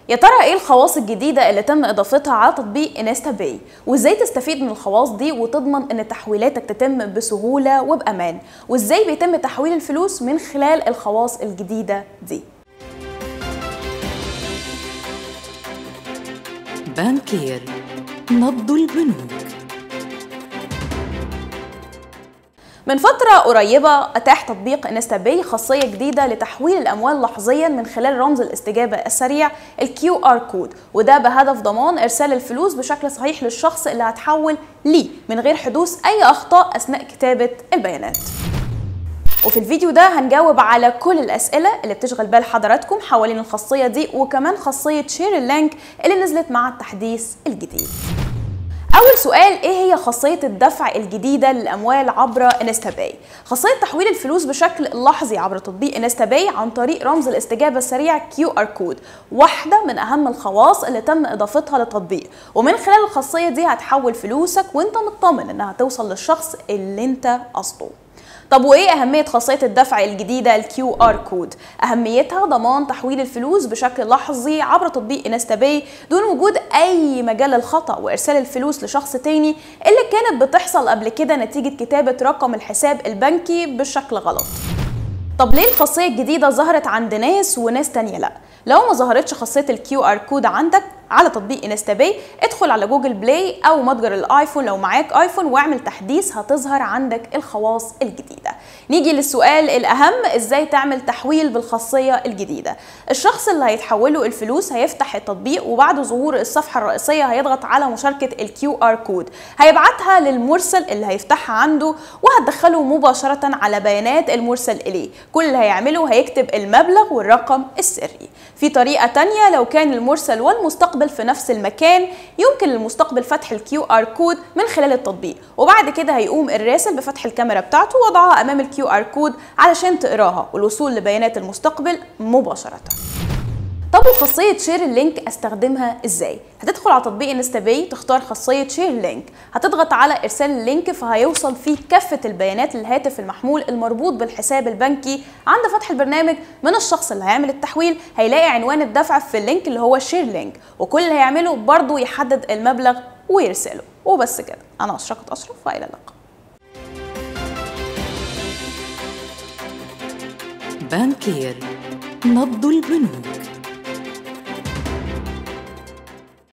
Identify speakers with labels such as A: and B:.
A: يا ترى ايه الخواص الجديدة اللي تم اضافتها على تطبيق انستا باي وازاي تستفيد من الخواص دي وتضمن ان تحويلاتك تتم بسهولة وبامان وازاي بيتم تحويل الفلوس من خلال الخواص الجديدة دي
B: بانكير نبض البنوك
A: من فترة قريبة أتاح تطبيق انستا باي خاصية جديدة لتحويل الأموال لحظيا من خلال رمز الاستجابة السريع ال QR كود وده بهدف ضمان إرسال الفلوس بشكل صحيح للشخص اللي هتحول ليه من غير حدوث أي أخطاء أثناء كتابة البيانات وفي الفيديو ده هنجاوب على كل الأسئلة اللي بتشغل بال حضراتكم حوالين الخاصية دي وكمان خاصية شير اللينك اللي نزلت مع التحديث الجديد أول سؤال إيه هي خاصية الدفع الجديدة للأموال عبر انستا باي؟ خاصية تحويل الفلوس بشكل لحظي عبر تطبيق انستا باي عن طريق رمز الاستجابة السريع كيو ار كود، واحدة من أهم الخواص اللي تم إضافتها للتطبيق، ومن خلال الخاصية دي هتحول فلوسك وأنت مطمن إنها توصل للشخص اللي أنت قصده. طب وايه اهميه خاصيه الدفع الجديده الكيو ار كود اهميتها ضمان تحويل الفلوس بشكل لحظي عبر تطبيق انستا باي دون وجود اي مجال للخطا وارسال الفلوس لشخص تاني اللي كانت بتحصل قبل كده نتيجه كتابه رقم الحساب البنكي بشكل غلط طب ليه الخاصيه الجديده ظهرت عند ناس وناس تانية لا لو ما ظهرتش خاصيه الكيو ار كود عندك على تطبيق انستا باي ادخل على جوجل بلاي او متجر الايفون لو معاك ايفون واعمل تحديث هتظهر عندك الخواص الجديده نيجي للسؤال الاهم ازاي تعمل تحويل بالخاصيه الجديده الشخص اللي هيتحوله الفلوس هيفتح التطبيق وبعد ظهور الصفحه الرئيسيه هيضغط على مشاركه الكيو ار كود هيبعتها للمرسل اللي هيفتحها عنده وهتدخله مباشره على بيانات المرسل اليه كل اللي هيعمله هيكتب المبلغ والرقم السري في طريقه تانية لو كان المرسل والمستقبل في نفس المكان يمكن للمستقبل فتح الكيو ار كود من خلال التطبيق وبعد كده هيقوم الراسل بفتح الكاميرا بتاعته ووضعها امام الكيو ار كود علشان تقراها والوصول لبيانات المستقبل مباشره طب وخاصية شير اللينك استخدمها ازاي؟ هتدخل على تطبيق انستا باي تختار خاصية شير لينك، هتضغط على ارسال اللينك فهيوصل فيه كافة البيانات للهاتف المحمول المربوط بالحساب البنكي عند فتح البرنامج من الشخص اللي هيعمل التحويل هيلاقي عنوان الدفع في اللينك اللي هو شير لينك وكل اللي هيعمله برضه يحدد المبلغ ويرسله وبس كده انا اشرقت اشرف والى اللقاء
B: بانكير نبض البنوك